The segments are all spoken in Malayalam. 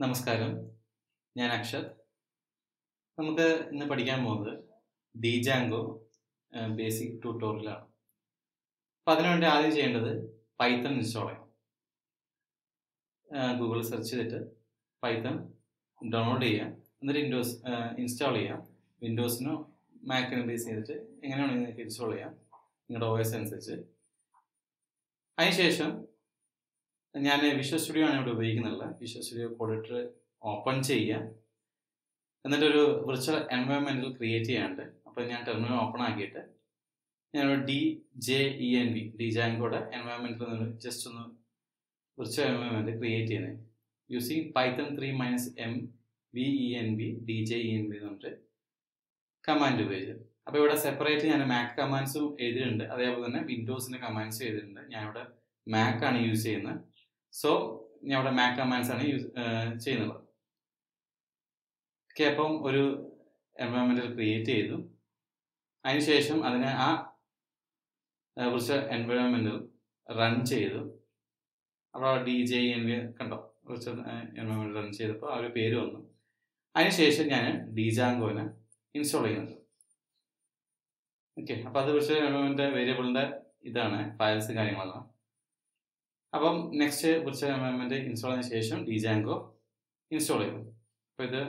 നമസ്കാരം ഞാൻ അക്ഷത് നമുക്ക് ഇന്ന് പഠിക്കാൻ പോകുന്നത് ഡിജാങ്കോ ബേസിക് ട്യൂട്ടോറിയലാണ് അപ്പോൾ അതിനുവേണ്ടി ആദ്യം ചെയ്യേണ്ടത് പൈത്തൺ ഇൻസ്റ്റാൾ ചെയ്യണം ഗൂഗിൾ സെർച്ച് ചെയ്തിട്ട് പൈത്തൺ ഡൗൺലോഡ് ചെയ്യുക എന്നിട്ട് വിൻഡോസ് ഇൻസ്റ്റാൾ ചെയ്യാം വിൻഡോസിനോ മാക്കിനോ ബേസ് ചെയ്തിട്ട് എങ്ങനെയാണ് നിങ്ങൾക്ക് ഇൻസ്റ്റാൾ ചെയ്യാം നിങ്ങളുടെ ഒ എസ് അനുസരിച്ച് അതിനുശേഷം ഞാൻ വിഷ്വൽ സ്റ്റുഡിയോ ആണ് ഇവിടെ ഉപയോഗിക്കുന്നില്ല വിഷ്വൽ സ്റ്റുഡിയോ കോഡിറ്റർ ഓപ്പൺ ചെയ്യുക എന്നിട്ടൊരു വിർച്വൽ എൻവയോൺമെൻറ്റിൽ ക്രിയേറ്റ് ചെയ്യാണ്ട് അപ്പോൾ ഞാൻ ടെർമിനൽ ഓപ്പൺ ആക്കിയിട്ട് ഞാനൊരു D J E N V D ജാങ്കോടെ എൻവയോൺമെൻറ്റിൽ നിന്ന് ജസ്റ്റ് ഒന്ന് വിർച്വൽ എൻവയോൺമെൻറ്റ് ക്രിയേറ്റ് ചെയ്യുന്നത് using Python three minus M V E N V D J E N V എന്ന് പറഞ്ഞിട്ട് കമാൻഡ് ഉപയോഗിച്ചത് അപ്പോൾ ഇവിടെ സെപ്പറേറ്റ് ഞാൻ മാക് കമാൻഡ്സും എഴുതിയിട്ടുണ്ട് അതേപോലെ തന്നെ വിൻഡോസിൻ്റെ കമാൻഡ്സും എഴുതിയിട്ടുണ്ട് ഞാനിവിടെ മാക് ആണ് യൂസ് ചെയ്യുന്നത് സോ ഞാൻ ഇവിടെ മാക് കമാൻഡ്സ് ആണ് യൂസ് ചെയ്യുന്നത് ഓക്കെ അപ്പം ഒരു എൻവയോൺമെൻറ്റൽ ക്രിയേറ്റ് ചെയ്തു അതിനുശേഷം അതിനെ ആ കുറച്ച് എൻവയോൺമെൻറ്റിൽ റൺ ചെയ്തു അപ്പോൾ ഡി ജെ എൻ വി കണ്ടോ കുറച്ച് എൻവയോൺമെൻറ്റ് റൺ ചെയ്തപ്പോൾ ആ ഒരു പേര് വന്നു അതിനുശേഷം ഞാൻ ഡിജാങ്കോനെ ഇൻസ്റ്റാൾ ചെയ്യുന്നുണ്ട് ഓക്കെ അപ്പോൾ അത് കുറച്ച് എൻവയോൺമെൻറ്റ് വേരിയബിളിൻ്റെ ഇതാണ് ഫയൽസ് കാര്യങ്ങളെല്ലാം അപ്പം നെക്സ്റ്റ് കുറച്ച് എൻവയോൺമെൻറ്റ് ഇൻസ്റ്റാൾ ചെയ്തതിന് ശേഷം ഡിജാങ്കോ ഇൻസ്റ്റാൾ ചെയ്തു അപ്പോൾ ഇത്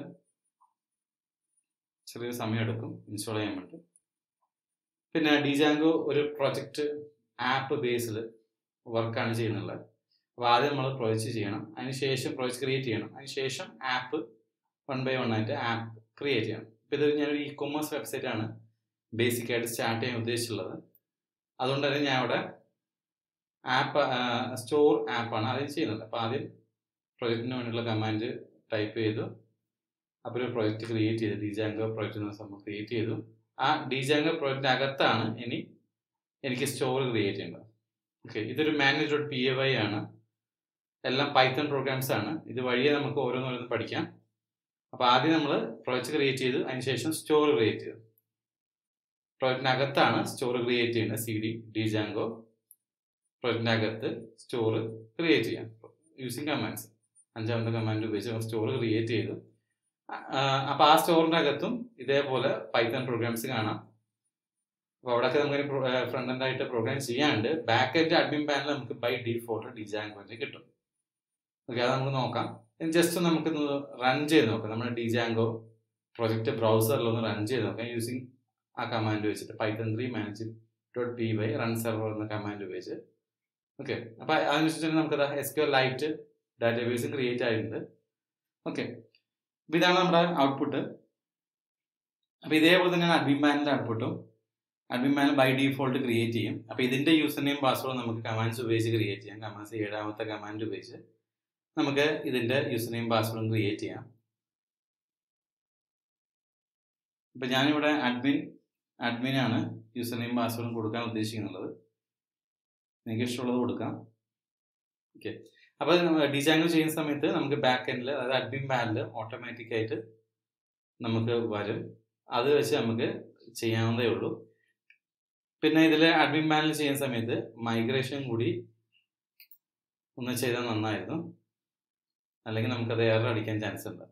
ചെറിയൊരു സമയം എടുക്കും ഇൻസ്റ്റാൾ ചെയ്യാൻ വേണ്ടി പിന്നെ ഡിജാങ്കോ ഒരു പ്രൊജക്റ്റ് ആപ്പ് ബേസിൽ വർക്കാണ് ചെയ്യുന്നുള്ളത് അപ്പോൾ ആദ്യം നമ്മൾ പ്രൊജക്റ്റ് ചെയ്യണം അതിന് ശേഷം പ്രൊജക്റ്റ് ക്രിയേറ്റ് ചെയ്യണം അതിന് ശേഷം ആപ്പ് വൺ ബൈ വൺ ആയിട്ട് ആപ്പ് ക്രിയേറ്റ് ചെയ്യണം ഇപ്പോൾ ഇത് ഞാനൊരു ഇ കൊമേഴ്സ് വെബ്സൈറ്റ് ആണ് ബേസിക് ആയിട്ട് സ്റ്റാർട്ട് ചെയ്യാൻ ഉദ്ദേശിച്ചുള്ളത് അതുകൊണ്ട് തന്നെ ഞാൻ അവിടെ ആപ്പ് സ്റ്റോർ ആപ്പാണ് ആദ്യം ചെയ്യുന്നത് അപ്പോൾ ആദ്യം പ്രൊജക്റ്റിന് വേണ്ടിയുള്ള കമാൻഡ് ടൈപ്പ് ചെയ്തു അപ്പോൾ ഒരു പ്രൊജക്റ്റ് ക്രിയേറ്റ് ചെയ്തു ഡിജാങ്കോ പ്രൊജക്റ്റ് എന്ന സംഭവം ക്രിയേറ്റ് ചെയ്തു ആ ഡിജാങ്കോ പ്രൊജക്റ്റിന് അകത്താണ് ഇനി എനിക്ക് സ്റ്റോർ ക്രിയേറ്റ് ചെയ്യേണ്ടത് ഓക്കെ ഇതൊരു manage dot P A Y ആണ് എല്ലാം പൈത്തൺ പ്രോഗ്രാംസ് ആണ് ഇത് വഴിയെ നമുക്ക് ഓരോന്നോരോന്ന് പഠിക്കാം അപ്പോൾ ആദ്യം നമ്മൾ പ്രൊജക്റ്റ് ക്രിയേറ്റ് ചെയ്തു അതിനുശേഷം സ്റ്റോർ ക്രിയേറ്റ് ചെയ്തു പ്രൊജക്റ്റിനകത്താണ് സ്റ്റോർ ക്രിയേറ്റ് ചെയ്യുന്നത് സി ഡി ഡിജാങ്കോ പ്രൊജക്റ്റിനകത്ത് സ്റ്റോർ ക്രിയേറ്റ് ചെയ്യാം യൂസിങ് കമാൻഡ്സ് അഞ്ചാമത്തെ കമാൻഡ് ഉപയോഗിച്ച് സ്റ്റോർ ക്രിയേറ്റ് ചെയ്തു അപ്പോൾ ആ സ്റ്റോറിൻ്റെ അകത്തും ഇതേപോലെ പൈത്തൺ പ്രോഗ്രാംസ് കാണാം അപ്പോൾ അവിടെയൊക്കെ നമുക്ക് ഫ്രണ്ട് എൻഡ് ആയിട്ട് പ്രോഗ്രാം ചെയ്യാണ്ട് ബാക്ക് എൻഡ് അഡ്മിൻ പാനൽ നമുക്ക് ബൈ ഡിഫോൾട്ട് ഡിജാങ്കോൻ്റെ കിട്ടും ഓക്കെ അത് നമുക്ക് നോക്കാം ജസ്റ്റ് നമുക്ക് റൺ ചെയ്ത് നോക്കാം നമ്മുടെ ഡിജാങ്കോ പ്രൊജക്റ്റ് ബ്രൗസറിലൊന്ന് റൺ ചെയ്ത് നോക്കാം യൂസിങ് ആ കമാൻഡ് വെച്ചിട്ട് Python three manage dot P Y run server എന്ന കമാൻഡ് ഉപയോഗിച്ച് ഓക്കെ അപ്പോൾ അതിനനുസരിച്ച് നമുക്ക് എസ് ക്യു ലൈറ്റ് ഡാറ്റാബേസും ക്രിയേറ്റ് ആയിട്ടുണ്ട് ഓക്കെ അപ്പോൾ ഇതാണ് നമ്മുടെ ഔട്ട്പുട്ട് അപ്പോൾ ഇതേപോലെ തന്നെയാണ് അഡ്മിൻ പാനലിൻ്റെ ഔട്ട്പുട്ടും admin panel by default create ചെയ്യും അപ്പോൾ ഇതിൻ്റെ യൂസർ നെയിം പാസ്വേഡ് നമുക്ക് കമാൻഡ്സ് ഉപയോഗിച്ച് ക്രിയേറ്റ് ചെയ്യാം കമാൻഡ്സ് ഏഴാമത്തെ കമാൻഡ് ഉപയോഗിച്ച് നമുക്ക് ഇതിൻ്റെ യൂസർ നെയിം പാസ്വേഡും ക്രിയേറ്റ് ചെയ്യാം ഇപ്പം ഞാനിവിടെ അഡ്മിൻ അഡ്മിനാണ് യൂസർ നെയിം പാസ്വേഡും കൊടുക്കാൻ ഉദ്ദേശിക്കുന്നുള്ളത് നിങ്ങൾക്ക് ഇഷ്ടമുള്ളത് കൊടുക്കാം ഓക്കെ അപ്പോൾ ഡിജാങ്കോ ചെയ്യുന്ന സമയത്ത് നമുക്ക് ബാക്ക് എൻഡിൽ അതായത് അഡ്മിൻ പാനൽ ഓട്ടോമാറ്റിക് ആയിട്ട് നമുക്ക് വരും അത് വെച്ച് നമുക്ക് ചെയ്യാവുന്നതേ ഉള്ളൂ പിന്നെ ഇതിൽ അഡ്മിൻ പാനൽ ചെയ്യുന്ന സമയത്ത് മൈഗ്രേഷൻ കൂടി ഒന്ന് ചെയ്താൽ നന്നായിരുന്നു അല്ലെങ്കിൽ നമുക്കത് എറർ അടിക്കാൻ ചാൻസ് ഉണ്ട്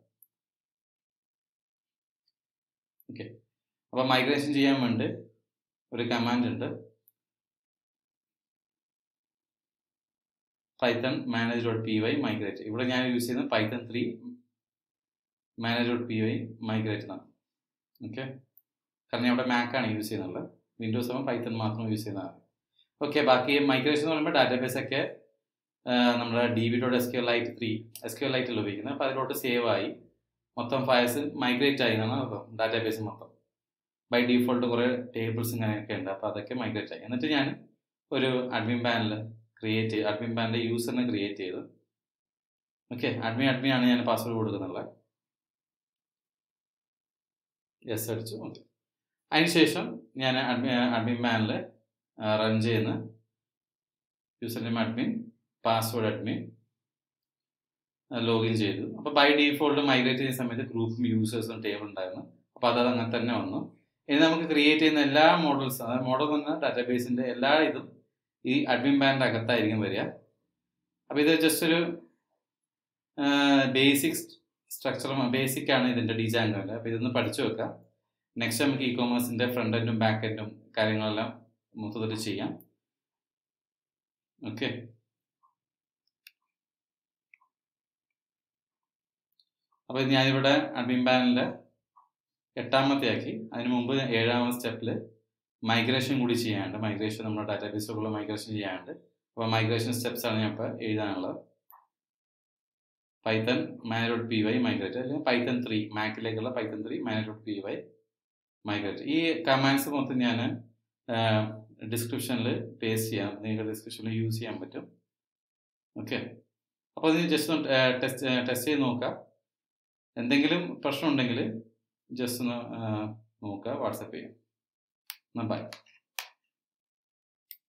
ഓക്കെ അപ്പോൾ മൈഗ്രേഷൻ ചെയ്യാൻ വേണ്ടി ഒരു കമാൻഡ് ഉണ്ട് Python manage dot P Y migrate ഇവിടെ ഞാൻ യൂസ് ചെയ്യുന്നത് Python three manage dot P Y migrate എന്നാണ് ഓക്കെ കാരണം ഞാൻ ഇവിടെ മാക്കാണ് യൂസ് ചെയ്യുന്നത് വിൻഡോസ് ആകുമ്പോൾ പൈത്തൺ മാത്രം യൂസ് ചെയ്യുന്നതാണ് ഓക്കെ ബാക്കി മൈഗ്രേഷൻ എന്ന് പറയുമ്പോൾ ഡാറ്റാബേസ് ഒക്കെ നമ്മുടെ D V dot S Q lite three S Q ലൈറ്റിൽ ഉപയോഗിക്കുന്നത് അപ്പോൾ അതിലോട്ട് സേവ് ആയി മൊത്തം ഫയൽസ് മൈഗ്രേറ്റ് ആയി എന്നാണ് അർത്ഥം ഡാറ്റാബേസ് മൊത്തം ബൈ ഡിഫോൾട്ട് കുറേ ടേബിൾസ് ഇങ്ങനെയൊക്കെ ഉണ്ട് അപ്പോൾ അതൊക്കെ മൈഗ്രേറ്റ് ആയി എന്നിട്ട് ഞാൻ ഒരു അഡ്മിൻ പാനൽ ക്രിയേറ്റ് ചെയ്ത് അഡ്മിൻ പാനലിൻ്റെ യൂസറിനെ ക്രിയേറ്റ് ചെയ്തു ഓക്കെ അഡ്മിൻ അഡ്മിൻ ആണ് ഞാൻ പാസ്വേഡ് കൊടുക്കുന്നുള്ളത് യെസ് അടിച്ചു ഓക്കെ അതിനുശേഷം ഞാൻ അഡ്മിൻ അഡ്മിൻ പാനൽ റൺ ചെയ്യുന്ന user name admin password admin login ചെയ്തു അപ്പോൾ ബൈ ഡിഫോൾട്ട് മൈഗ്രേറ്റ് ചെയ്യുന്ന സമയത്ത് ഗ്രൂപ്പും യൂസേഴ്സും ടേബിൾ ഉണ്ടായിരുന്നു അപ്പോൾ അത് അങ്ങനെ തന്നെ വന്നു ഇനി നമുക്ക് ക്രിയേറ്റ് ചെയ്യുന്ന എല്ലാ മോഡൽസും അതായത് മോഡൽ എന്ന ഡാറ്റാബേസിൻ്റെ എല്ലാ ഇതും ഈ അഡ്മിൻ പാനലിൻ്റെ അകത്തായിരിക്കും വരിക അപ്പോൾ ഇത് ജസ്റ്റ് ഒരു ബേസിക് സ്ട്രക്ചർ ബേസിക് ആണ് ഇതിൻ്റെ ഡിജാങ്കോൻ്റെ അപ്പോൾ ഇതൊന്ന് പഠിച്ചു വെക്കാം നെക്സ്റ്റ് നമുക്ക് ഇ കോമേഴ്സിൻ്റെ ഫ്രണ്ട് എൻഡും ബാക്ക് എൻഡും കാര്യങ്ങളെല്ലാം മൊത്തത്തിൽ ചെയ്യാം ഓക്കെ അപ്പോൾ ഞാനിവിടെ അഡ്മിൻ പാനലിൻ്റെ എട്ടാമത്തെ ആക്കി അതിന് മുമ്പ് ഏഴാമത്തെ സ്റ്റെപ്പിൽ മൈഗ്രേഷൻ കൂടി ചെയ്യാനുണ്ട് മൈഗ്രേഷൻ നമ്മുടെ ഡാറ്റാബേസുള്ള മൈഗ്രേഷൻ ചെയ്യാനുണ്ട് അപ്പോൾ മൈഗ്രേഷൻ സ്റ്റെപ്സ് ആണ് ഞാൻ ഇപ്പോൾ എഴുതാനുള്ളത് Python manage dot P Y migrate അല്ലെങ്കിൽ പൈത്തൺ ത്രീ മാക്കിലേക്കുള്ള Python three manage dot P Y migrate ഈ കമാൻഡ്സ് മൊത്തം ഞാൻ ഡിസ്ക്രിപ്ഷനിൽ പേസ്റ്റ് ചെയ്യാം നിങ്ങൾക്ക് ഡിസ്ക്രിപ്ഷനിൽ യൂസ് ചെയ്യാൻ പറ്റും ഓക്കെ അപ്പോൾ ഇത് ജസ്റ്റ് ഒന്ന് ടെസ്റ്റ് ടെസ്റ്റ് ചെയ്ത് നോക്കാം എന്തെങ്കിലും പ്രശ്നം ഉണ്ടെങ്കിൽ ജസ്റ്റ് ഒന്ന് നോക്കുക വാട്സപ്പ് ചെയ്യാം ബൈ